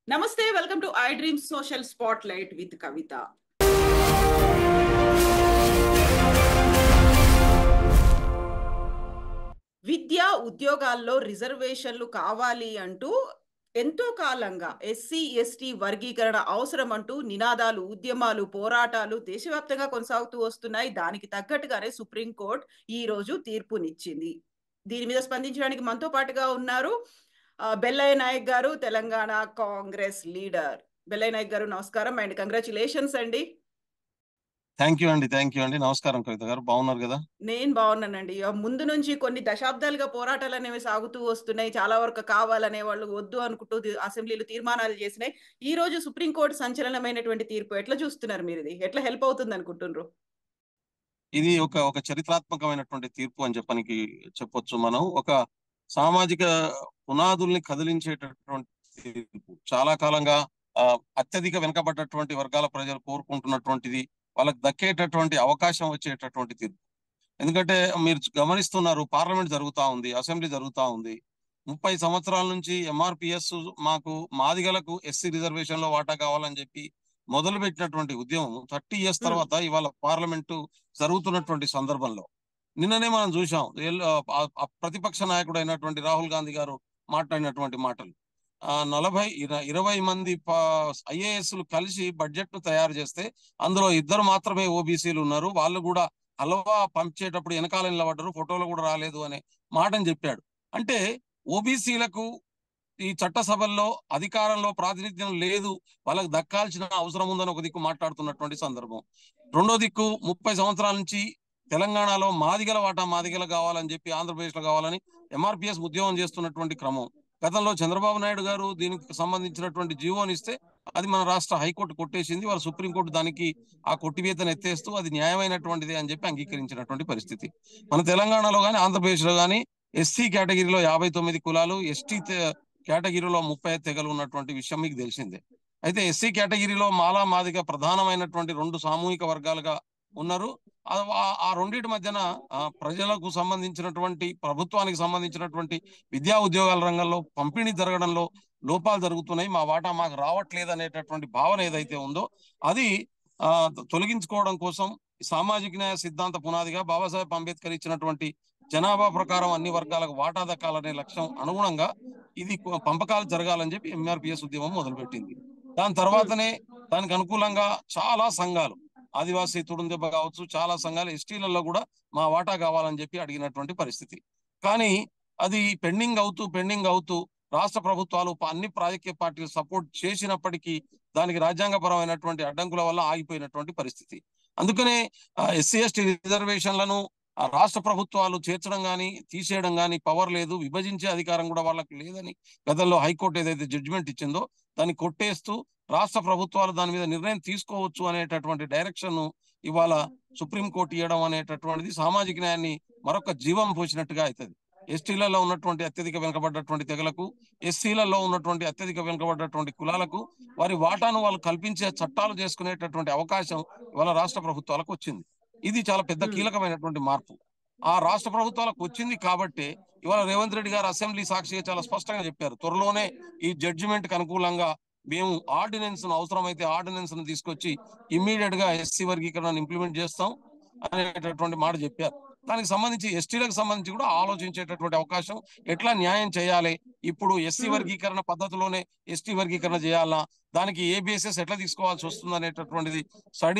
నమస్తే welcome to I dream social spotlight with Kavitha విద్య ఉద్యోగాల్లో రిజర్వేషన్లు కావాలి అంటూ ఎంతో కాలంగా ఎస్సీ ఎస్టీ వర్గీకరణ అవసరం అంటూ నినాదాలు ఉద్యమాలు పోరాటాలు దేశవ్యాప్తంగా కొనసాగుతూ వస్తున్నాయి దానికి తగ్గట్టుగానే సుప్రీంకోర్టు ఈ రోజు తీర్పునిచ్చింది దీని మీద స్పందించడానికి మనతో పాటుగా ఉన్నారు ఆ, బెల్లయ్య నాయక్ గారు తెలంగాణ కాంగ్రెస్ లీడర్ బెల్లయ్య నాయక్ గారు నమస్కారం అండ్ కంగ్రాచులేషన్స్ అండి థ్యాంక్ యూ అండి థ్యాంక్ యూ అండి నమస్కారం కవిత గారు బాగున్నారు కదా నేను బాగున్నానండి ఆ, ముందు నుంచి కొన్ని దశాబ్దాలుగా పోరాటాలు అనేవి సాగుతూ వస్తున్నాయి చాలా వరకు కావాలనే వాళ్ళు వద్దు అనుకుంటూ ది- అసెంబ్లీలు తీర్మానాలు చేసినాయి ఈ రోజు సుప్రీంకోర్టు సంచలనమైనటువంటి తీర్పు ఎట్లా చూస్తున్నారు మీరు ఇది ఎట్లా హెల్ప్ అవుతుంది అనుకుంటున్నారు ఇది ఒక ఒక చరిత్రాత్మకమైనటువంటి తీర్పు అని చెప్పనికి చెప్పొచ్చు మనం ఒక సామాజిక పునాదుల్ని కదిలించేటటువంటి తీర్పు చాలా కాలంగా ఆ, అత్యధిక వెనుకబడ్డటువంటి వర్గాల ప్రజలు కోరుకుంటున్నటువంటిది వాళ్ళకి దక్కేటటువంటి అవకాశం వచ్చేటటువంటి తీర్పు ఎందుకంటే మీరు గమనిస్తున్నారు పార్లమెంట్ జరుగుతా ఉంది అసెంబ్లీ జరుగుతా ఉంది ముప్పై సంవత్సరాల నుంచి ఎంఆర్పిఎస్ మాకు మాదిగలకు ఎస్సీ రిజర్వేషన్ లో వాటా కావాలని చెప్పి మొదలు పెట్టినటువంటి ఉద్యమం థర్టీ ఇయర్స్ Hmm. తర్వాత ఇవాళ పార్లమెంటు జరుగుతున్నటువంటి సందర్భంలో నిన్ననే మనం చూసాం ఎల్- ఆ- ఆ ప్రతిపక్ష నాయకుడు అయినటువంటి రాహుల్ గాంధీ గారు మాట్లాడినటువంటి మాటలు ఆ నలభై ఇర- ఇరవై మంది ఐఏఎస్లు కలిసి బడ్జెట్ ను తయారు చేస్తే అందులో ఇద్దరు మాత్రమే ఓబీసీలు ఉన్నారు వాళ్ళు కూడా హల్వా పంచేటప్పుడు వెనకాల నిలబడ్డారు ఫోటోలు కూడా రాలేదు అనే మాటని చెప్పాడు అంటే ఓబీసీలకు ఈ చట్టసభల్లో అధికారంలో ప్రాతినిధ్యం లేదు వాళ్ళకి దక్కాల్సిన అవసరం ఉందని ఒక దిక్కు మాట్లాడుతున్నటువంటి సందర్భం రెండో దిక్కు ముప్పై సంవత్సరాల నుంచి తెలంగాణలో మాదిగల వాటా మాదిగల కావాలని చెప్పి ఆంధ్రప్రదేశ్ లో కావాలని ఎంఆర్పిఎస్ ఉద్యమం చేస్తున్నటువంటి క్రమం గతంలో చంద్రబాబు నాయుడు గారు దీనికి సంబంధించినటువంటి జీవోని ఇస్తే అది మన రాష్ట్ర హైకోర్టు కొట్టేసింది వాళ్ళు సుప్రీంకోర్టు దానికి ఆ కొట్టివేతను ఎత్తేస్తూ అది న్యాయమైనటువంటిది అని చెప్పి అంగీకరించినటువంటి పరిస్థితి మన తెలంగాణలో కానీ ఆంధ్రప్రదేశ్ లో కానీ ఎస్సీ కేటగిరీలో యాభై తొమ్మిది కులాలు ఎస్టీ కేటగిరీలో ముప్పై ఐదు తెగలు ఉన్నటువంటి విషయం మీకు తెలిసిందే అయితే ఎస్సీ కేటగిరీలో మాలా మాదిగ ప్రధానమైనటువంటి రెండు సామూహిక వర్గాలుగా ఉన్నారు ఆ- ఆ- ఆ రెండింటి మధ్యన ఆ, ప్రజలకు సంబంధించినటువంటి ప్రభుత్వానికి సంబంధించినటువంటి విద్యా ఉద్యోగాల రంగంలో పంపిణీ జరగడంలో లోపాలు జరుగుతున్నాయి మా వాటా మాకు రావట్లేదు అనేటటువంటి భావన ఏదైతే ఉందో అది ఆ తొలగించుకోవడం కోసం ఈ సామాజిక న్యాయ సిద్ధాంత పునాదిగా బాబాసాహెబ్ అంబేద్కర్ ఇచ్చినటువంటి జనాభా ప్రకారం అన్ని వర్గాలకు వాటా దక్కాలనే లక్ష్యం అనుగుణంగా ఇది కొ- పంపకాలు జరగాలని చెప్పి ఎంఆర్పిఎస్ ఉద్యమం మొదలుపెట్టింది దాని తర్వాతనే దానికి అనుకూలంగా చాలా సంఘాలు ఆదివాసీ తుడుందెబ్బ కావచ్చు చాలా సంఘాలు ఎస్టీలలో కూడా మా వాటా కావాలని చెప్పి అడిగినటువంటి పరిస్థితి కానీ అది పెండింగ్ అవుతూ పెండింగ్ అవుతూ రాష్ట్ర ప్రభుత్వాలు ప- అన్ని రాజకీయ పార్టీలు సపోర్ట్ చేసినప్పటికీ దానికి రాజ్యాంగపరమైనటువంటి అడ్డంకుల వల్ల ఆగిపోయినటువంటి పరిస్థితి అందుకనే ఎస్సీ ఎస్టీ రిజర్వేషన్లను ఆ రాష్ట్ర ప్రభుత్వాలు చేర్చడం గాని తీసేయడం గాని పవర్ లేదు విభజించే అధికారం కూడా వాళ్ళకి లేదని గతంలో హైకోర్టు ఏదైతే జడ్జిమెంట్ ఇచ్చిందో దాన్ని కొట్టేస్తూ రాష్ట్ర ప్రభుత్వాలు దాని మీద నిర్ణయం తీసుకోవచ్చు అనేటటువంటి డైరెక్షన్ ఇవాళ సుప్రీంకోర్టు ఇవ్వడం అనేటటువంటిది సామాజిక న్యాయాన్ని మరొక జీవం పోసినట్టుగా అవుతుంది ఎస్టీలలో ఉన్నటువంటి అత్యధిక వెనుకబడ్డటువంటి తెగలకు ఎస్సీలలో ఉన్నటువంటి అత్యధిక వెనుకబడ్డటువంటి కులాలకు వారి వాటాను వాళ్ళు కల్పించే చట్టాలు చేసుకునేటటువంటి అవకాశం ఇవాళ రాష్ట్ర ప్రభుత్వాలకు వచ్చింది ఇది చాలా పెద్ద Hmm. కీలకమైనటువంటి మార్పు ఆ రాష్ట్ర ప్రభుత్వాలకు వచ్చింది కాబట్టి ఇవాళ రేవంత్ రెడ్డి గారు అసెంబ్లీ సాక్షిగా చాలా స్పష్టంగా చెప్పారు త్వరలోనే ఈ జడ్జిమెంట్ కి అనుకూలంగా మేము ఆర్డినెన్స్ ను అవసరమైతే ఆర్డినెన్స్ ను తీసుకొచ్చి ఇమ్మీడియట్ గా ఎస్సీ వర్గీకరణను ఇంప్లిమెంట్ చేస్తాం అనేటటువంటి మాట చెప్పారు దానికి సంబంధించి ఎస్టీలకు సంబంధించి కూడా ఆలోచించేటటువంటి అవకాశం ఎట్లా న్యాయం చేయాలి ఇప్పుడు ఎస్సీ Hmm. వర్గీకరణ పద్ధతిలోనే ఎస్టీ వర్గీకరణ చేయాలా దానికి ఏ బేసిస్ ఎట్లా తీసుకోవాల్సి వస్తుంది అనేటటువంటిది స్టడీ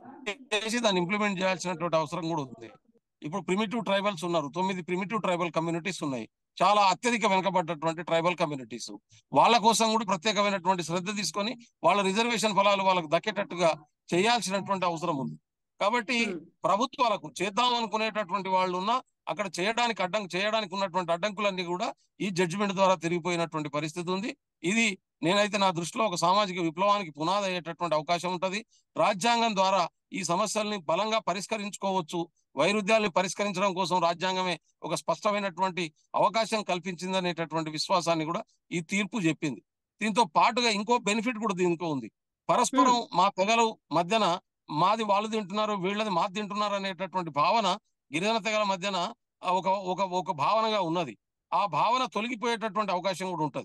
చేసి దాన్ని ఇంప్లిమెంట్ చేయాల్సినటువంటి అవసరం కూడా ఉంది ఇప్పుడు ప్రిమిటివ్ ట్రైబల్స్ ఉన్నారు తొమ్మిది ప్రిమిటివ్ ట్రైబల్ కమ్యూనిటీస్ ఉన్నాయి చాలా అత్యధిక వెనుకబడ్డటువంటి ట్రైబల్ కమ్యూనిటీస్ వాళ్ళ కోసం కూడా ప్రత్యేకమైనటువంటి శ్రద్ధ తీసుకొని వాళ్ళ రిజర్వేషన్ ఫలాలు వాళ్ళకు దక్కేటట్టుగా చేయాల్సినటువంటి అవసరం ఉంది కాబట్టి Hmm. ప్రభుత్వాలకు చేద్దాం అనుకునేటటువంటి వాళ్ళు ఉన్నా అక్కడ చేయడానికి అడ్డం చేయడానికి ఉన్నటువంటి అడ్డంకులన్నీ కూడా ఈ జడ్జిమెంట్ ద్వారా తిరిగిపోయినటువంటి పరిస్థితి ఉంది ఇది నేనైతే నా దృష్టిలో ఒక సామాజిక విప్లవానికి పునాది అయ్యేటటువంటి అవకాశం ఉంటది రాజ్యాంగం ద్వారా ఈ సమస్యల్ని బలంగా పరిష్కరించుకోవచ్చు వైరుధ్యాల్ని పరిష్కరించడం కోసం రాజ్యాంగమే ఒక స్పష్టమైనటువంటి అవకాశం కల్పించింది అనేటటువంటి విశ్వాసాన్ని కూడా ఈ తీర్పు చెప్పింది దీంతో పాటుగా ఇంకో బెనిఫిట్ కూడా దీంట్లో ఉంది పరస్పరం మా తెగలు మధ్యన మాది వాళ్ళు తింటున్నారు వీళ్ళది మాది తింటున్నారు అనేటటువంటి భావన గిరిజన తెగల మధ్యన ఆ ఒక ఒక ఒక భావనగా ఉన్నది ఆ భావన తొలగిపోయేటటువంటి అవకాశం కూడా ఉంటది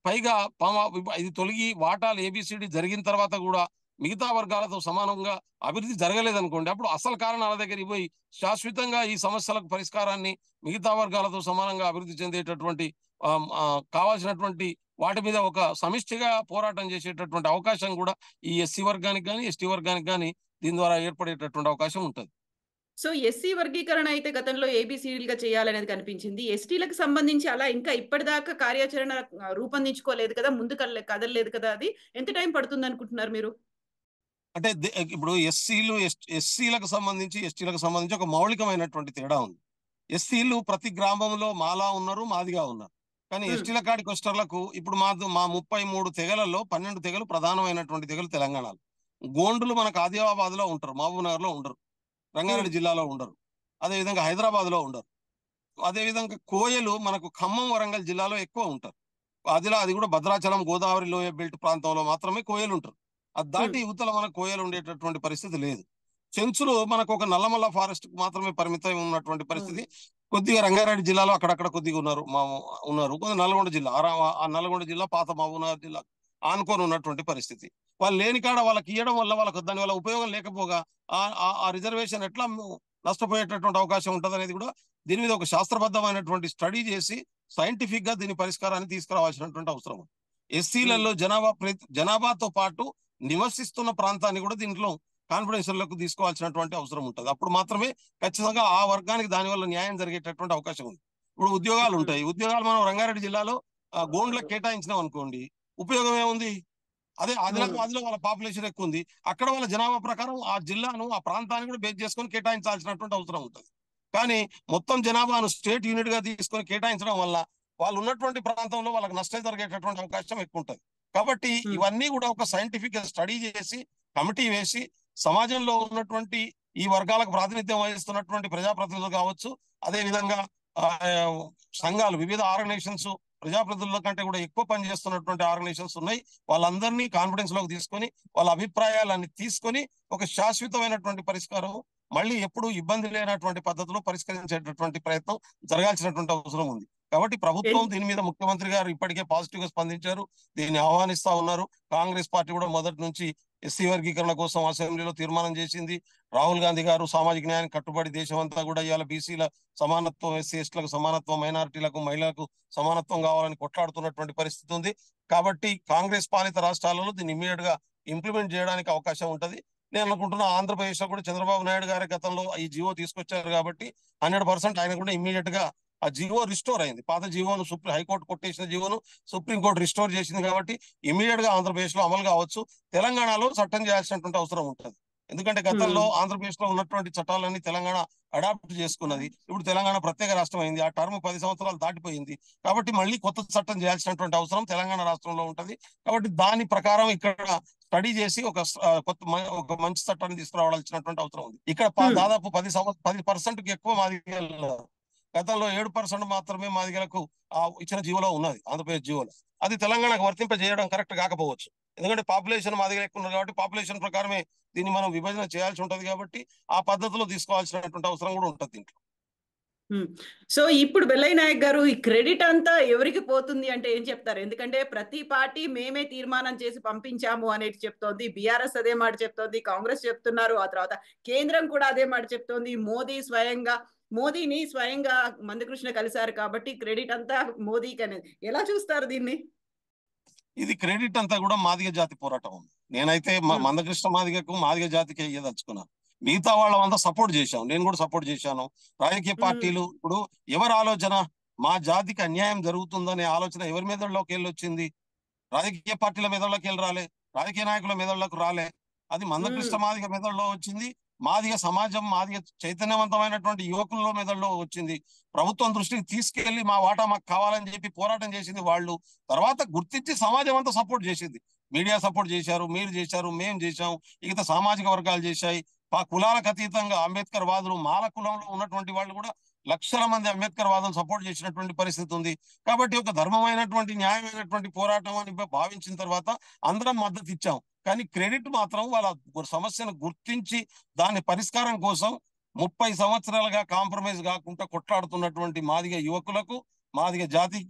పైగా పమ- ఇది తొలగి వాటాలు ఏబిసిడి జరిగిన తర్వాత కూడా మిగతా వర్గాలతో సమానంగా అభివృద్ధి జరగలేదనుకోండి అప్పుడు అసలు కారణాల దగ్గరికి పోయి శాశ్వతంగా ఈ సమస్యలకు పరిష్కారాన్ని మిగతా వర్గాలతో సమానంగా అభివృద్ధి చెందేటటువంటి ఆ, ఆ, కావాల్సినటువంటి వాటి మీద ఒక సమిష్టిగా పోరాటం చేసేటటువంటి అవకాశం కూడా ఈ ఎస్సీ వర్గానికి కానీ ఎస్టీ వర్గానికి కానీ దీని ద్వారా ఏర్పడేటటువంటి అవకాశం ఉంటుంది సో ఎస్సీ వర్గీకరణ అయితే గతంలో ఏబిసిడీలుగా చేయాలనేది కనిపించింది ఎస్టీలకు సంబంధించి అలా ఇంకా ఇప్పటిదాకా కార్యాచరణ ఆ, రూపొందించుకోలేదు కదా ముందు కదలే- కదలలేదు కదా అది ఎంత టైం పడుతుంది అనుకుంటున్నారు మీరు అంటే దే- ఇప్పుడు ఎస్సీలు ఎస్సీలకు సంబంధించి ఎస్టీలకు సంబంధించి ఒక మౌలికమైనటువంటి తేడా ఉంది ఎస్సీలు ప్రతి గ్రామంలో మాలా ఉన్నారు మాదిగా ఉన్నారు కానీ Hmm. ఎస్టీల కాడి కొస్టర్లకు ఇప్పుడు మా మా ముప్పై మూడు తెగలలో పన్నెండు తెగలు ప్రధానమైనటువంటి తెగలు తెలంగాణలో గోండులు మనకు ఆదిలాబాద్ లో ఉంటారు మహబూబ్ నగర్ లో ఉండరు రంగారెడ్డి జిల్లాలో ఉండరు అదే విధంగా హైదరాబాద్ లో ఉండరు అదే విధంగా కోయలు మనకు ఖమ్మం వరంగల్ జిల్లాలో ఎక్కువ ఉంటారు అదిలా అది కూడా భద్రాచలం గోదావరి లోయ బెల్ట్ ప్రాంతంలో మాత్రమే కోయలు ఉంటారు అది దాటి యువతల మనకు కోయలు ఉండేటటువంటి పరిస్థితి లేదు చెంచులు మనకు ఒక నల్లమల్ల ఫారెస్ట్ కు మాత్రమే పరిమితం ఉన్నటువంటి పరిస్థితి కొద్దిగా రంగారెడ్డి జిల్లాలో అక్కడక్కడ కొద్దిగా ఉన్నారు మా ఉన్నారు కొంత నల్గొండ జిల్లా ఆ రా- ఆ నల్గొండ జిల్లా పాత మహబూబ్నగర్ జిల్లా ఆనుకొని ఉన్నటువంటి పరిస్థితి వాళ్ళు లేని కాడ వాళ్ళకి ఇవ్వడం వల్ల వాళ్ళకి దాని వల్ల ఉపయోగం లేకపోగా ఆ- ఆ- ఆ రిజర్వేషన్ ఎట్లా నష్టపోయేటటువంటి అవకాశం ఉంటుంది అనేది కూడా దీని మీద ఒక శాస్త్రబద్ధమైనటువంటి స్టడీ చేసి సైంటిఫిక్ గా దీని పరిష్కారాన్ని తీసుకురావాల్సినటువంటి అవసరం ఉంది ఎస్సీలలో జనాభా ప్రతి- జనాభాతో పాటు నివసిస్తున్న ప్రాంతాన్ని కూడా దీంట్లో కాన్ఫిడెన్షియల్ లకు తీసుకోవాల్సినటువంటి అవసరం ఉంటుంది అప్పుడు మాత్రమే ఖచ్చితంగా ఆ వర్గానికి దాని వల్ల న్యాయం జరిగేటటువంటి అవకాశం ఉంది ఇప్పుడు ఉద్యోగాలు ఉంటాయి ఉద్యోగాలు మనం రంగారెడ్డి జిల్లాలో ఆ, గోండ్లకు కేటాయించినాం అనుకోండి ఉపయోగం ఏముంది అదే ఆదిలాబాద్ లో వాళ్ళ పాపులేషన్ ఎక్కువ ఉంది అక్కడ వాళ్ళ జనాభా ప్రకారం ఆ జిల్లాను ఆ ప్రాంతాన్ని కూడా బేస్ చేసుకొని కేటాయించాల్సినటువంటి అవసరం ఉంటుంది కానీ మొత్తం జనాభాను స్టేట్ యూనిట్ గా తీసుకొని కేటాయించడం వల్ల వాళ్ళు ఉన్నటువంటి ప్రాంతంలో వాళ్ళకి నష్టం జరిగేటటువంటి అవకాశం ఎక్కువ ఉంటుంది కాబట్టి Hmm. ఇవన్నీ కూడా ఒక సైంటిఫిక్ గా స్టడీ చేసి కమిటీ వేసి సమాజంలో ఉన్నటువంటి ఈ వర్గాలకు ప్రాతినిధ్యం వహిస్తున్నటువంటి ప్రజాప్రతినిధులు కావచ్చు అదే విధంగా ఆ, సంఘాలు వివిధ ఆర్గనైజేషన్స్ ప్రజాప్రతినిధుల కంటే కూడా ఎక్కువ పనిచేస్తున్నటువంటి ఆర్గనైజేషన్స్ ఉన్నాయి వాళ్ళందరినీ కాన్ఫిడెన్స్ లోకి తీసుకొని వాళ్ళ అభిప్రాయాలన్నీ తీసుకొని ఒక శాశ్వతమైనటువంటి పరిష్కారం మళ్ళీ ఎప్పుడు ఇబ్బంది లేనటువంటి పద్ధతిలో పరిష్కరించేటటువంటి ప్రయత్నం జరగాల్సినటువంటి అవసరం ఉంది కాబట్టి ప్రభుత్వం దీని మీద ముఖ్యమంత్రి గారు ఇప్పటికే పాజిటివ్ గా స్పందించారు దీన్ని ఆహ్వానిస్తా ఉన్నారు కాంగ్రెస్ పార్టీ కూడా మొదటి నుంచి ఎస్సీ వర్గీకరణ కోసం అసెంబ్లీలో తీర్మానం చేసింది రాహుల్ గాంధీ గారు సామాజిక న్యాయానికి కట్టుబడి దేశమంతా కూడా ఇవాళ బీసీల సమానత్వం ఎస్సీ ఎస్టీలకు సమానత్వం మైనారిటీలకు మహిళలకు సమానత్వం కావాలని కొట్లాడుతున్నటువంటి పరిస్థితి ఉంది కాబట్టి కాంగ్రెస్ పాలిత రాష్ట్రాలలో దీన్ని ఇమీడియట్ గా ఇంప్లిమెంట్ చేయడానికి అవకాశం ఉంటది నేను అనుకుంటున్నా ఆంధ్రప్రదేశ్ లో కూడా చంద్రబాబు నాయుడు గారి గతంలో ఈ జియో తీసుకొచ్చారు కాబట్టి హండ్రెడ్ పర్సెంట్ ఆయన కూడా ఇమీడియట్ గా ఆ జియో రిస్టోర్ అయింది పాత జియోను సుప్రీం హైకోర్టు కొట్టేసిన జియోను సుప్రీంకోర్టు రిస్టోర్ చేసింది కాబట్టి ఇమీడియట్ గా ఆంధ్రప్రదేశ్ లో అమలు కావచ్చు తెలంగాణలో చట్టం చేయాల్సినటువంటి అవసరం ఉంటుంది ఎందుకంటే గతంలో ఆంధ్రప్రదేశ్ లో ఉన్నటువంటి చట్టాలన్నీ తెలంగాణ అడాప్ట్ చేసుకున్నది ఇప్పుడు తెలంగాణ ప్రత్యేక రాష్ట్రం అయింది ఆ టర్మ్ పది సంవత్సరాలు దాటిపోయింది కాబట్టి మళ్ళీ కొత్త చట్టం చేయాల్సినటువంటి అవసరం తెలంగాణ రాష్ట్రంలో ఉంటది కాబట్టి దాని ప్రకారం ఇక్కడ స్టడీ చేసి ఒక స- ఆ, కొత్త మ- ఒక మంచి చట్టాన్ని తీసుకురావాల్సినటువంటి అవసరం ఉంది ఇక్కడ ప- Hmm. దాదాపు పది సంవత్సరం పది పర్సెంట్ కి ఎక్కువ మాదిగలు ఉన్నారు. గతంలో ఏడు పర్సెంట్ మాత్రమే మాదిగలకు ఆ ఇచ్చిన జీవోలో ఉన్నది ఆంధ్రప్రదేశ్ జీవోలో అది తెలంగాణకు వర్తింపజేయడం కరెక్ట్ కాకపోవచ్చు ఎందుకంటే పాపులేషన్ మాదిగలు ఎక్కువ ఉన్నారు కాబట్టి పాపులేషన్ ప్రకారమే దీన్ని మనం విభజన చేయాల్సి ఉంటది కాబట్టి ఆ పద్ధతిలో తీసుకోవాల్సినటువంటి అవసరం కూడా ఉంటుంది దీంట్లో సో ఇప్పుడు బెల్లయ్య నాయక్ గారు ఈ క్రెడిట్ అంతా ఎవరికి పోతుంది అంటే ఏం చెప్తారు ఎందుకంటే ప్రతి పార్టీ మేమే తీర్మానం చేసి పంపించాము అనేది చెప్తోంది బీఆర్ఎస్ అదే మాట చెప్తోంది కాంగ్రెస్ చెప్తున్నారు ఆ తర్వాత కేంద్రం కూడా అదే మాట చెప్తోంది మోదీ స్వయంగా మోదీని స్వయంగా మందకృష్ణ కలిశారు కాబట్టి క్రెడిట్ అంతా మోదీకి అనేది ఎలా చూస్తారు దీన్ని ఇది క్రెడిట్ అంతా కూడా మాదిగ జాతి పోరాటం ఉంది నేనైతే మ- Hmm. మందకృష్ణ మాదిగకు మాదిగ జాతికి ఇయ్యదలుచుకున్నాను మిగతా వాళ్ళంతా సపోర్ట్ చేశాం నేను కూడా సపోర్ట్ చేశాను రాజకీయ Hmm. పార్టీలు ఇప్పుడు ఎవరి ఆలోచన మా జాతికి అన్యాయం జరుగుతుందనే ఆలోచన ఎవరి మెదడులోకి వెళ్ళి వచ్చింది రాజకీయ పార్టీల మెదడులోకి వెళ్ళి రాలే రాజకీయ నాయకుల మెదడులకు రాలే అది మందకృష్ణ మాదిగ మెదడులో వచ్చింది మాదిగ సమాజం మాదిగ చైతన్యవంతమైనటువంటి యువకుల్లో మెదడులో వచ్చింది ప్రభుత్వం దృష్టికి తీసుకెళ్లి మా వాటా మాకు కావాలని చెప్పి పోరాటం చేసింది వాళ్ళు తర్వాత గుర్తించి సమాజం అంతా సపోర్ట్ చేసింది మీడియా సపోర్ట్ చేశారు మీరు చేశారు మేము చేశాం మిగతా సామాజిక వర్గాలు చేశాయి ఆ కులాలకు అతీతంగా అంబేద్కర్ వాదులు మాల కులంలో ఉన్నటువంటి వాళ్ళు కూడా లక్షల మంది అంబేద్కర్ వాదులు సపోర్ట్ చేసినటువంటి పరిస్థితి ఉంది కాబట్టి ఒక ధర్మమైనటువంటి న్యాయమైనటువంటి పోరాటం అని భావించిన తర్వాత అందరం మద్దతు ఇచ్చాం కానీ క్రెడిట్ మాత్రం వాళ్ళ గు- సమస్యను గుర్తించి దాని పరిష్కారం కోసం ముప్పై సంవత్సరాలుగా కాంప్రమైజ్ కాకుండా కొట్లాడుతున్నటువంటి మాదిగ యువకులకు మాదిగ జాతికి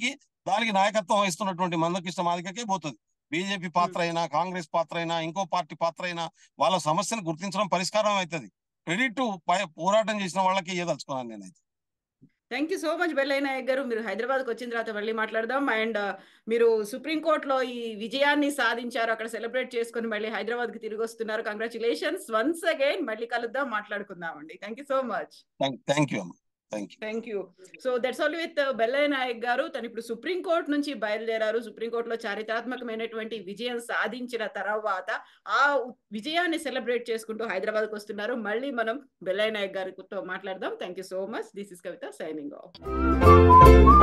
దానికి నాయకత్వం వహిస్తున్నటువంటి మందకృష్ణ మాదికకే పోతుంది బీజేపీ పాత్ర అయినా కాంగ్రెస్ పాత్ర అయినా ఇంకో పార్టీ పాత్ర అయినా వాళ్ళ సమస్యను గుర్తించడం పరిష్కారం అవుతుంది క్రెడిట్ పోరాటం చేసిన వాళ్ళకి ఇయ్యదలుచుకున్నాను నేనైతే thank you so much Bellaiah Naik గారు మీరు హైదరాబాద్కి వచ్చిన తర్వాత మళ్ళీ మాట్లాడదాం అండ్ మీరు సుప్రీంకోర్టులో ఈ విజయాన్ని సాధించారు అక్కడ సెలబ్రేట్ చేసుకుని మళ్ళీ హైదరాబాద్కి తిరిగి వస్తున్నారు కంగ్రాచులేషన్స్ వన్స్ అగైన్ మళ్ళీ కలుద్దాం మాట్లాడుకుందామండి thank you so much thank you అమ్మ thank you thank you so that's all with Bellaiah Naik గారు తను ఇప్పుడు సుప్రీంకోర్టు నుంచి బయలుదేరారు సుప్రీంకోర్టులో చారిత్రాత్మకమైనటువంటి విజయం సాధించిన తర్వాత ఆ విజయాన్ని సెలబ్రేట్ చేసుకుంటూ హైదరాబాద్కి వస్తున్నారు మళ్ళీ మనం బెల్లయ్య నాయక్ గారితో మాట్లాడదాం thank you so much this is Kavitha signing of